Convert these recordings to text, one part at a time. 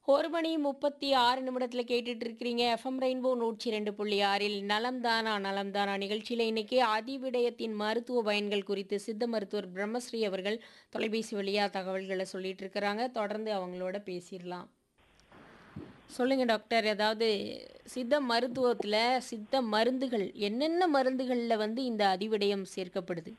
ஒரு மணி முப்பத்தி ஆறு நிமிடத்தில் கேட்டுட்டு இருக்கிறீங்க எஃப்எம் ரெயின்போ நூற்றி ரெண்டு புள்ளி ஆறில் நலம்தானா நலம்தானா நிகழ்ச்சியில் இன்னைக்கு அதிவிடயத்தின் மருத்துவ பயன்கள் குறித்து சித்த மருத்துவர் பிரம்மஸ்ரீ அவர்கள் தொலைபேசி வழியா தகவல்களை சொல்லிட்டு இருக்கிறாங்க தொடர்ந்து அவங்களோட பேசிடலாம் சொல்லுங்க டாக்டர் அதாவது சித்த மருத்துவத்தில் சித்த மருந்துகள் என்னென்ன மருந்துகளில் வந்து இந்த அதிவிடயம் சேர்க்கப்படுது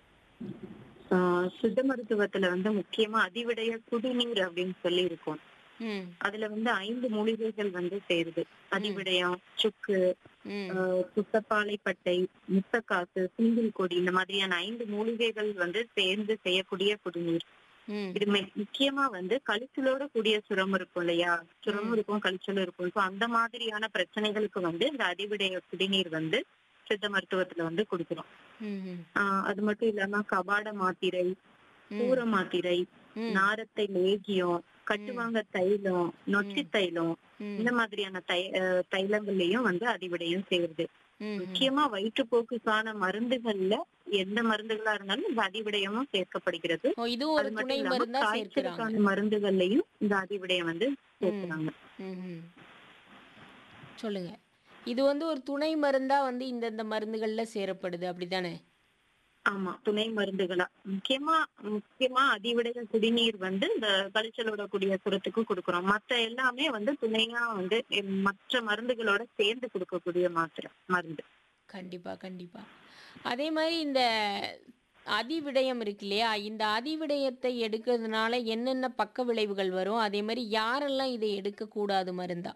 ஆஹ் சித்த மருத்துவத்துல வந்து முக்கியமா அதிவிடைய குடிநீர் அப்படின்னு சொல்லி இருக்கும் ம் அதுல வந்து ஐந்து மூலிகைகள் வந்து சேருது அதிவிடயம் சுக்கு ம் ஆஹ் குத்தப்பாலைப்பட்டை முத்தக்காசு சிங்கிள் கொடி இந்த மாதிரியான ஐந்து மூலிகைகள் வந்து சேர்ந்து செய்யக்கூடிய குடிநீர் ம் இது மெ- முக்கியமா வந்து கழிச்சலோட கூடிய சுரம் இருக்கும் இல்லையா சுரமும் இருக்கும் கழிச்சலும் இருக்கும் சோ அந்த மாதிரியான பிரச்சனைகளுக்கு வந்து இந்த அதிவிடைய குடிநீர் வந்து சித்த மருத்துவத்துல வந்து கொடுக்கிறோம் ம் ம் ஆஹ் அது மட்டும் இல்லாம கபாட மாத்திரை ம் கூர மாத்திரை ம் நாரத்தை லேகியம் கட்டுவாங்க தைலம் நொச்சி தைலம் ம் இந்த மாதிரியான தை அஹ் தைலங்கள்லயும் வந்து அதிவிடையும் சேருது ம் முக்கியமா வயிற்றுப்போக்குக்கான மருந்துகள்ல எந்த மருந்துகளா இருந்தாலும் இந்த அதிவிடயமும் சேர்க்கப்படுகிறது ஓ இது அது ஒரு மட்டும் துணை இல்லாம மருந்தா சேர்க்கிறாங்க காய்ச்சலுக்கான மருந்துகள்லயும் இந்த அதிவிடயம் வந்து சேர்க்கிறாங்க ம்ஹும். சொல்லுங்க இது வந்து ஒரு துணை மருந்தா வந்து இந்த இந்த மருந்துகள்ல சேரப்படுது அப்படிதானே ஆமா துணை மருந்துகளா முக்கியமா முக்கியமா அதிவிடைய குடிநீர் வந்து இந்த கழிச்சலோட கூடிய சுரத்துக்கு கொடுக்குறோம் மத்த எல்லாமே வந்து துணையா வந்து எம், மற்ற மருந்துகளோட சேர்ந்து கொடுக்கக்கூடிய மாத்திரை மருந்து கண்டிப்பா கண்டிப்பா அதே மாதிரி இந்த அதிவிடயம் இருக்கு இல்லையா இந்த அதிவிடயத்தை எடுக்கிறதுனால என்னென்ன பக்க விளைவுகள் வரும் அதே மாதிரி யாரெல்லாம் இதை எடுக்க கூடாது மருந்தா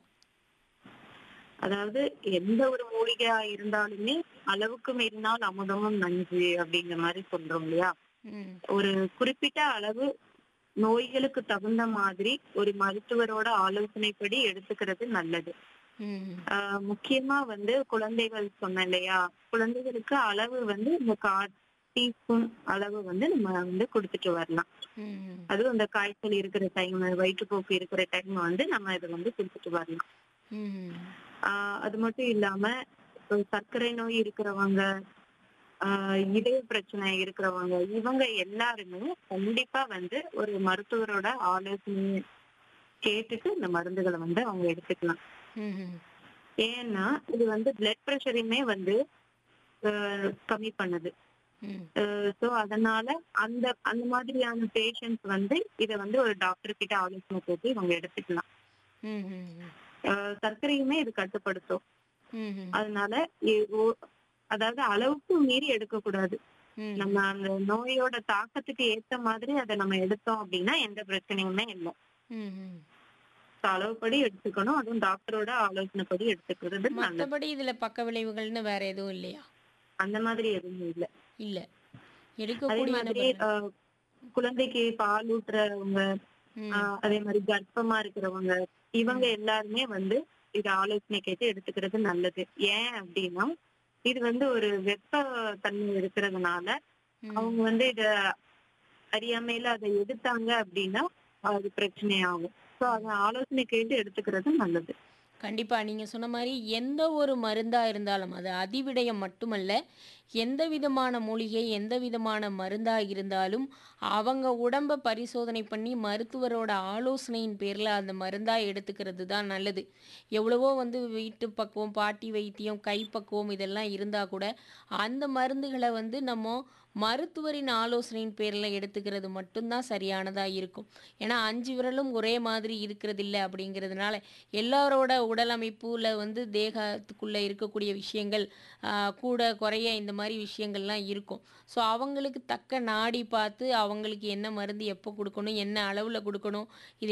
அதாவது எந்த ஒரு மூலிகையா இருந்தாலுமே அளவுக்கு மீறினால் அமுதமும் நஞ்சு அப்படிங்கிற மாதிரி சொல்றோம் இல்லையா ம் ஒரு குறிப்பிட்ட அளவு நோய்களுக்கு தகுந்த மாதிரி ஒரு மருத்துவரோட ஆலோசனைப்படி எடுத்துக்கிறது நல்லது ம் ஆஹ் முக்கியமா வந்து குழந்தைகள் சொன்னேன் இல்லையா குழந்தைகளுக்கு அளவு வந்து இந்த கா டீஸ்பூன் அளவு வந்து நம்ம வந்து கொடுத்துட்டு வரலாம் ம் அதுவும் அந்த காய்ச்சல் இருக்கிற டைம் வயிற்றுப்போக்கு இருக்கிற டைம் வந்து நம்ம இதை வந்து கொடுத்துட்டு வரலாம் ம் ஆஹ் அது மட்டும் இல்லாம இப்போ சர்க்கரை நோய் இருக்கிறவங்க ஆஹ் இதய பிரச்சனை இருக்கிறவங்க இவங்க எல்லாருமே கண்டிப்பா வந்து ஒரு மருத்துவரோட ஆலோசனை கேட்டுட்டு இந்த மருந்துகளை வந்து அவங்க எடுத்துக்கலாம் ம் ஏன்னா இது வந்து பிளட் ப்ரெஷரையுமே வந்து ஆஹ் கம்மி பண்ணுது ம் சோ அதனால அந்த அந்த மாதிரியான பேஷண்ட்ஸ் வந்து இத வந்து ஒரு டாக்டர் கிட்ட ஆலோசனை கேட்டு இவங்க எடுத்துக்கலாம் ம் ம் ஆஹ் சர்க்கரையுமே இது கட்டுப்படுத்தும் ம் அதனால இ- ஓ- அதாவது அளவுக்கு மீறி எடுக்க கூடாது ம் நம்ம அந்த நோயோட தாக்கத்துக்கு ஏத்த மாதிரி அதை நம்ம எடுத்தோம் அப்படின்னா எந்த பிரச்சனையுமே இல்லை ம் ம் So, அளவுப்படி எடுத்துக்கணும் அதுவும் டாக்டரோட ஆலோசனைப்படி எடுத்துக்கிறது நல்லது மற்றபடி இதுல பக்க விளைவுகள்னு வேற எதுவும் இல்லையா அந்த மாதிரி எதுவும் இல்லை இல்ல அதே எடுக்கக்கூடிய மாதிரி நபர்கள். ஆஹ், குழந்தைக்கு பால் ஊட்டுறவங்க ம், ஆஹ், அதே மாதிரி கர்ப்பமா இருக்கிறவங்க இவங்க எல்லாருமே வந்து இத ஆலோசனை கேட்டு எடுத்துக்கிறது நல்லது ஏன் அப்படின்னா இது வந்து ஒரு வெப்ப தன்மை இருக்கிறதுனால ம், அவங்க வந்து இத அறியாமையில அதை எடுத்தாங்க அப்படின்னா அது பிரச்சனையாகும் சோ அத ஆலோசனை கேட்டு எடுத்துக்கிறது நல்லது கண்டிப்பா நீங்க சொன்ன மாதிரி எந்த ஒரு மருந்தா இருந்தாலும் அது அதிவிடயம் மட்டுமல்ல எந்த விதமான மூலிகை எந்த விதமான மருந்தா இருந்தாலும் அவங்க உடம்ப பரிசோதனை பண்ணி மருத்துவரோட ஆலோசனையின் பேர்ல அந்த மருந்தா எடுத்துக்கிறது தான் நல்லது எவ்வளவோ வந்து வீட்டு பக்குவம் பாட்டி வைத்தியம் கைப்பக்குவம் இதெல்லாம் இருந்தா கூட அந்த மருந்துகளை வந்து நம்ம மருத்துவரின் ஆலோசனையின் பேரில் எடுத்துக்கிறது மட்டும்தான் சரியானதாக இருக்கும் ஏன்னா அஞ்சு விரலும் ஒரே மாதிரி இருக்கிறது இல்லை அப்படிங்கிறதுனால எல்லாரோட உடல் அமைப்புல வந்து தேகத்துக்குள்ளே இருக்கக்கூடிய விஷயங்கள் ஆஹ், கூட குறைய இந்த மாதிரி விஷயங்கள்லாம் இருக்கும் ஸோ அவங்களுக்கு தக்க நாடி பார்த்து அவங்களுக்கு என்ன மருந்து எப்போ கொடுக்கணும் என்ன அளவில் கொடுக்கணும் இது